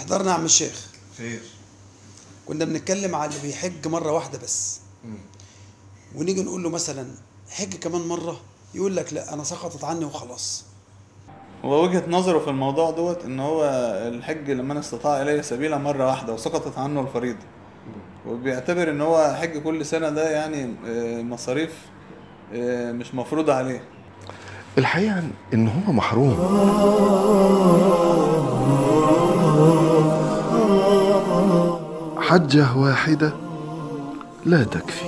احضرنا يا عم الشيخ خير كنا بنتكلم على اللي بيحج مره واحده بس ونيجي نقول له مثلا حج كمان مره يقول لك لا انا سقطت عني وخلاص هو وجهة نظره في الموضوع دوت ان هو الحج لمن استطاع اليه سبيلا مرة واحدة وسقطت عنه الفريضة وبيعتبر ان هو حج كل سنة ده يعني آه، مصاريف آه، مش مفروضة عليه الحقيقة إن هو محروم حجة واحدة لا تكفي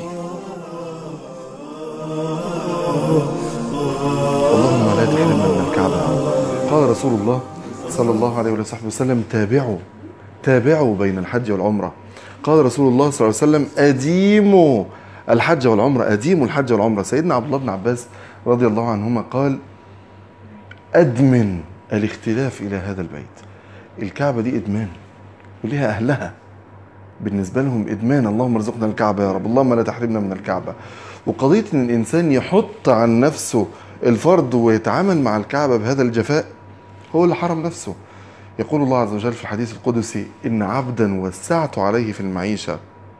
اللهم لا تحرمنا من الكعبة قال رسول الله صلى الله عليه وصحبه وسلم تابعوا تابعوا بين الحج والعمرة قال رسول الله صلى الله عليه وسلم أديموا الحج والعمرة أديموا الحج والعمرة سيدنا عبد الله بن عباس رضي الله عنهما قال أدمن الاختلاف إلى هذا البيت الكعبة دي إدمان وليها أهلها بالنسبة لهم إدمان اللهم ارزقنا الكعبة يا رب اللهم لا تحرمنا من الكعبة وقضية إن الإنسان يحط عن نفسه الفرض ويتعامل مع الكعبة بهذا الجفاء هو اللي حرم نفسه يقول الله عز وجل في الحديث القدسي إن عبدا وسعت عليه في المعيشة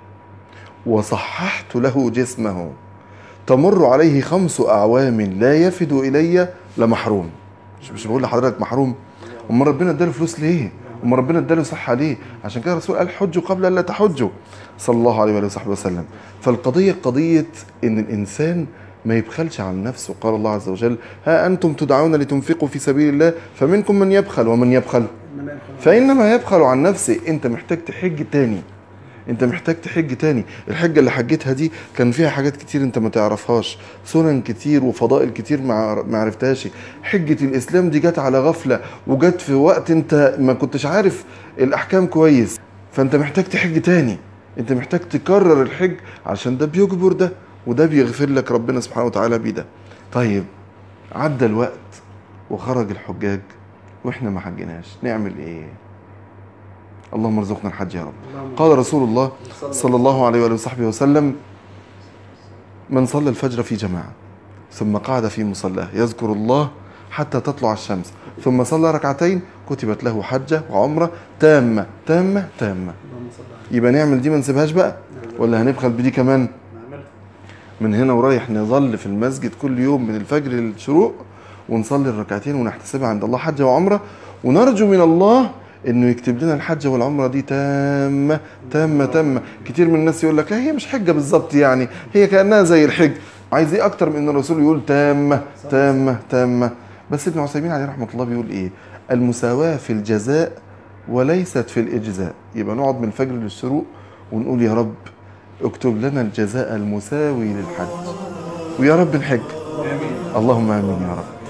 وصححت له جسمه تمر عليه خمس أعوام لا يفد إلي لمحروم مش مش بقول لحضرتك محروم أما ربنا اداله فلوس ليه؟ أما ربنا اداله صحة ليه؟ عشان كده الرسول قال حجوا قبل أن لا تحجوا صلى الله عليه وآله وصحبه وسلم فالقضية قضية إن الإنسان ما يبخلش عن نفسه قال الله عز وجل ها أنتم تدعون لتنفقوا في سبيل الله فمنكم من يبخل ومن يبخل فإنما يبخل عن نفسه أنت محتاج تحج تاني انت محتاج تحج تاني الحجه اللي حجتها دي كان فيها حاجات كتير انت ما تعرفهاش سنن كتير وفضائل كتير ما ما عرفتهاش حجه الاسلام دي جت على غفله وجت في وقت انت ما كنتش عارف الاحكام كويس فانت محتاج تحج تاني انت محتاج تكرر الحج عشان ده بيجبر ده وده بيغفر لك ربنا سبحانه وتعالى بيه ده طيب عدى الوقت وخرج الحجاج واحنا ما حجناش نعمل ايه اللهم ارزقنا الحج يا رب قال رسول الله صلى الله عليه وآله وصحبه وسلم من صلى الفجر في جماعة ثم قعد في مصلاه يذكر الله حتى تطلع الشمس ثم صلى ركعتين كتبت له حجة وعمرة تامة تامة تامة يبقى نعمل دي ما نسيبهاش بقى ولا هنبخل بدي كمان من هنا ورايح نظل في المسجد كل يوم من الفجر للشروق ونصلي الركعتين ونحتسبها عند الله حجة وعمرة ونرجو من الله انه يكتب لنا الحجه والعمره دي تامه تامه تامه كتير من الناس يقول لك لا هي مش حجه بالظبط يعني هي كانها زي الحج عايز ايه اكتر من ان الرسول يقول تامه تامه تامه بس ابن عثيمين عليه رحمه الله بيقول ايه المساواه في الجزاء وليست في الاجزاء يبقى نقعد من الفجر للشروق ونقول يا رب اكتب لنا الجزاء المساوي للحج ويا رب نحج اللهم امين يا رب